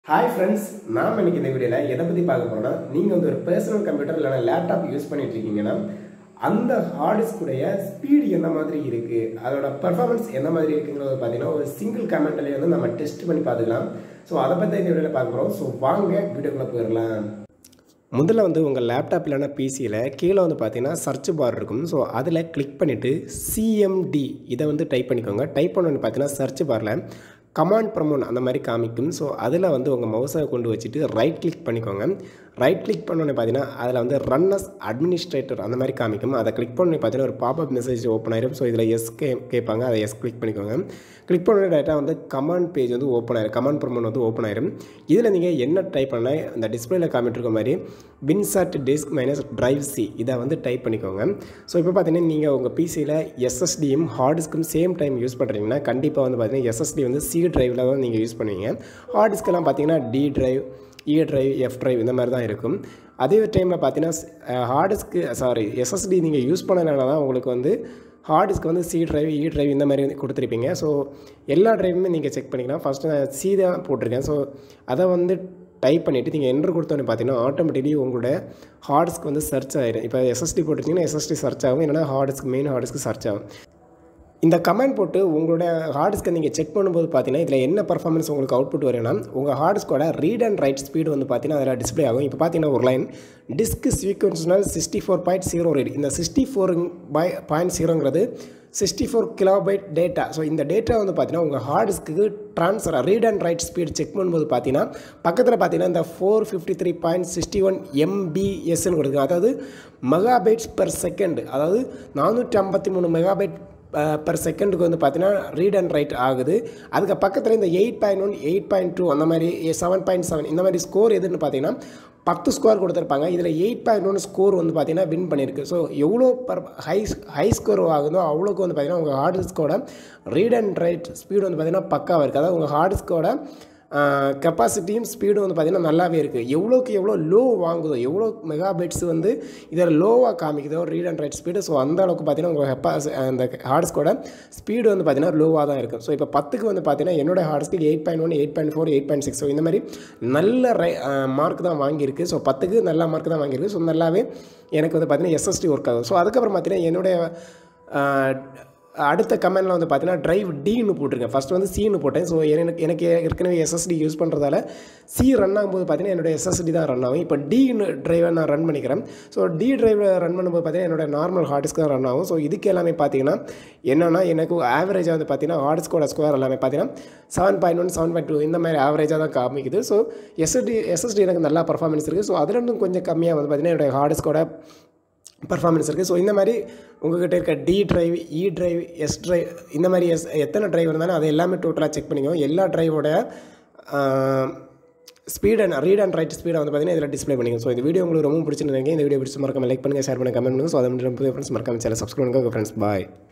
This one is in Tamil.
ஹாய் ஃப்ரெண்ட்ஸ் நாம் இன்னைக்கு இந்த வீடியோவில் எதை பற்றி பார்க்க போகிறோம்னா நீங்கள் வந்து ஒரு பர்சனல் கம்ப்யூட்டர் இல்லைனா லேப்டாப் யூஸ் பண்ணிட்டு இருக்கீங்கன்னா அந்த ஹார்ட் டிஸ்குடைய ஸ்பீடு என்ன மாதிரி இருக்குது அதோட பர்ஃபார்மன்ஸ் என்ன மாதிரி இருக்குங்கிறத பார்த்தீங்கன்னா ஒரு சிங்கிள் கமெண்ட்லேயே வந்து நம்ம டெஸ்ட் பண்ணி பார்த்துக்கலாம் ஸோ அதை பற்றி இந்த வீடியோவில் பார்க்க போகிறோம் ஸோ வாங்க வீடியோக்குள்ளே போயிடலாம் முதல்ல வந்து உங்கள் லேப்டாப் இல்லைனா பிசியில் கீழே வந்து பார்த்தீங்கன்னா சர்ச் பார் இருக்கும் ஸோ அதில் கிளிக் பண்ணிவிட்டு சிஎம்டி இதை வந்து டைப் பண்ணிக்கோங்க டைப் பண்ணணுன்னு பார்த்தீங்கன்னா சர்ச் பாரில் கமாண்ட் ப்ரமோன் அந்த மாதிரி காமிக்கும் ஸோ அதில் வந்து உங்கள் மவுஸை கொண்டு வச்சுட்டு ரைட் கிளிக் பண்ணிக்கோங்க ரைட் கிளிக் பண்ணோன்னே பார்த்தீங்கன்னா அதில் வந்து ரன்னஸ் அட்மினிஸ்ட்ரேட்டர் அந்த மாதிரி காமிக்கும் அதை கிளிக் பண்ணி பார்த்தீங்கன்னா ஒரு பாப்அப் மெசேஜ் ஓப்பன் ஆயிரும் ஸோ இதில் எஸ் கே கேட்பாங்க அதை எஸ் கிளிக் பண்ணிக்கோங்க கிளிக் பண்ண டேட்டா வந்து கமாண்ட் பேஜ் வந்து ஓப்பன் ஆயிரும் கமாண்ட் ப்ரமோன் வந்து ஓப்பன் ஆயிரும் இதில் நீங்கள் என்ன டைப் பண்ணால் இந்த டிஸ்பிளேல காமிட்டிருக்க மாதிரி winsat disk minus drive C இதை வந்து டைப் பண்ணிக்கோங்க ஸோ இப்போ பார்த்தீங்கன்னா நீங்கள் உங்கள் பிசியில் எஸ்எஸ்டியும் ஹார்ட் டிஸ்க்கும் சேம் டைம் யூஸ் பண்ணுறீங்கன்னா கண்டிப்பாக வந்து பார்த்தீங்கன்னா எஸ்எஸ்டி வந்து சி டிரைவில் தான் நீங்கள் யூஸ் பண்ணுவீங்க ஹார்ட் டிஸ்க்கெல்லாம் பார்த்தீங்கன்னா D drive E drive F drive இந்த மாதிரி தான் இருக்கும் அதே டைமில் பார்த்தீங்கன்னா ஹார்ட் டிஸ்க்கு சாரி எஸ்எஸ்டி நீங்கள் யூஸ் பண்ணனால தான் உங்களுக்கு வந்து ஹார்ட் டிஸ்க் வந்து சி டிரைவ் இ டிரைவ் இந்த மாதிரி வந்து கொடுத்துருப்பீங்க ஸோ எல்லா டிரைவுமே நீங்கள் செக் பண்ணிக்கலாம் ஃபஸ்ட்டு நான் சி தான் போட்டிருக்கேன் ஸோ அதை வந்து டைப் பண்ணிவிட்டு நீங்கள் என்ட்ரு கொடுத்தோன்னு பார்த்தீங்கன்னா ஆட்டோமேட்டிக்கலி உங்களோட ஹார்ட்ஸ்க்கு வந்து சர்ச் ஆயிடும் இப்போ எஸ்எஸ்டி போட்டிருந்தீங்கன்னா எஸ்எஸ்டி சர்ச் ஆகும் இல்லைனா ஹார்ட்ஸ்க்கு மெயின் ஹார்ட்ஸ்க்கு சர்ச் ஆகும் இந்த கமெண்ட் போட்டு உங்களோட ஹார்டிஸ்க்கை நீங்கள் செக் பண்ணும்போது பார்த்தீங்கன்னா இதில் என்ன பர்ஃபார்மன்ஸ் உங்களுக்கு அவுட்புட் வரும்னா உங்கள் ஹார்டிஸ்கோட ரீட் அண்ட் ரைட் ஸ்பீடு வந்து பார்த்தீங்கன்னா அதில் டிஸ்பிளே ஆகும் இப்போ பார்த்தீங்கன்னா ஒரு லைன் டிஸ்க் சீக்வன்ஸ்னால் sixty four point zero read இந்த சிக்ஸ்டி ஃபோர் பை பாயிண்ட் ஜீரோங்கிறது sixty four kilobyte data so இந்த டேட்டா வந்து பார்த்தீங்கன்னா உங்கள் ஹார்ட் டிஸ்க்கு transfer read and write speed check பண்ணும்போது பார்த்தீங்கன்னா பக்கத்தில் பார்த்தீங்கன்னா இந்த four fifty three point sixty one எம்பிஎஸ்ன்னு கொடுக்குது அதாவது மெகாபைட்ஸ் பெர் செகண்ட் அதாவது நானூற்றி ஐம்பத்தி மூணு மெகாபைட் பர் செகண்டுக்கு வந்து பார்த்தீங்கன்னா ரீட் அண்ட் ரைட் ஆகுது அதுக்கு பக்கத்தில் இந்த eight point one eight point two அந்த மாதிரி செவன் பாயிண்ட் செவன் இந்த மாதிரி ஸ்கோர் எதுன்னு பார்த்தீங்கன்னா பத்து ஸ்கோர் கொடுத்துருப்பாங்க இதில் எயிட் பாயிண்ட் ஒன் ஸ்கோர் வந்து பார்த்தீங்கன்னா வின் பண்ணியிருக்கு ஸோ எவ்வளோ பர் ஹை ஹை ஸ்கோர் ஆகுதோ அவ்வளோக்கு வந்து பார்த்தீங்கன்னா உங்கள் ஹார்ட் டிஸ்கோட ரீட் அண்ட் ரைட் ஸ்பீடு வந்து பார்த்தீங்கன்னா பக்காவாக இருக்குது அதாவது உங்கள் ஹார்ட் டிஸ்கோட கெப்பாசிட்டியும் ஸ்பீடும் வந்து பார்த்திங்கன்னா நல்லாவே இருக்குது எவ்வளோக்கு எவ்வளோ லோ வாங்குதோ எவ்வளோ மெகாபைட்ஸ் வந்து இதில் லோவாக காமிக்குதோ read and write speed so அந்த அளவுக்கு பார்த்தீங்கன்னா உங்கள் ஹெப்பாஸ் அந்த ஹார்ட்ஸ்கோட ஸ்பீடு வந்து பார்த்திங்கன்னா லோவாக தான் இருக்கும் ஸோ இப்போ பத்துக்கு வந்து பார்த்தீங்கன்னா என்னோட ஹார்ட்ஸ்க்கு eight point one eight point four eight point six so இந்த மாதிரி நல்ல ரை மார்க் தான் வாங்கியிருக்கு ஸோ பத்துக்கு நல்ல மார்க் தான் வாங்கியிருக்கு ஸோ நல்லாவே எனக்கு வந்து பார்த்திங்கன்னா எஸ்எஸ்டி ஒர்க் ஆகும் ஸோ அதுக்கப்புறம் பார்த்தீங்கன்னா என்னுடைய அடுத்த கமெண்டில் வந்து பார்த்தீங்கன்னா ட்ரைவ் டின்னு போட்டிருக்கேன் ஃபஸ்ட் வந்து சின்னு போட்டேன் ஸோ எனக்கு எனக்கு ஏற்கனவே எஸ்எஸ்டி யூஸ் பண்ணுறதால சி ரன் ஆகும்போது பார்த்தீங்கன்னா என்னோட எஸ்எஸ்டி தான் ரன் ஆகும் இப்போ டின்னு ட்ரைவை நான் ரன் பண்ணிக்கிறேன் ஸோ டி ட்ரைவை ரன் பண்ணும்போது பார்த்தீங்கன்னா என்னோட நார்மல் ஹார்டிஸ்க்கு தான் ரன் ஆகும் ஸோ இதுக்கு எல்லாமே பார்த்தீங்கன்னா என்னென்னா எனக்கு ஆவரேஜாக வந்து பார்த்தீங்கன்னா ஹார்டிஸ்கோட ஸ்கொயர் எல்லாமே பார்த்தீங்கன்னா seven point one seven point two இந்த மாதிரி ஆவரேஜாக தான் காமிக்குது ஸோ எஸ்எஸ்டி எஸ்எஸ்டி எனக்கு நல்லா பர்ஃபார்மன்ஸ் இருக்குது ஸோ அதில் இன்னும் கொஞ்சம் கம்மியாக வந்து பார்த்தீங்கன்னா என்னோட ஹார்டிஸ்கோட பர்ஃபார்மன்ஸ் இருக்குது ஸோ இந்த மாதிரி உங்கள்கிட்ட இருக்க D drive E drive S drive இந்த மாதிரி எஸ் எத்தனை ட்ரைவ் இருந்தாலும் அதை எல்லாமே டோட்டலாக செக் பண்ணிக்கோ எல்லா ட்ரைவோட speed and read and write ஸ்பீடை வந்து பார்த்தீங்கன்னா இதில் டிஸ்பிளே பண்ணிக்கோ ஸோ இந்த வீடியோ உங்களுக்கு ரொம்ப பிடிச்சிருந்தீங்க இந்த வீடியோ பிடிச்சி மறக்காம லைக் பண்ணுங்கள் ஷேர் பண்ணுங்கள் கமெண்ட் பண்ணுங்கள் ஸோ அதை மட்டும் ஃப்ரெண்ட்ஸ் மறக்காம சேனல் சப்ஸ்கிரைப் பண்ணுங்கள் ஃப்ரெண்ட்ஸ் பாய்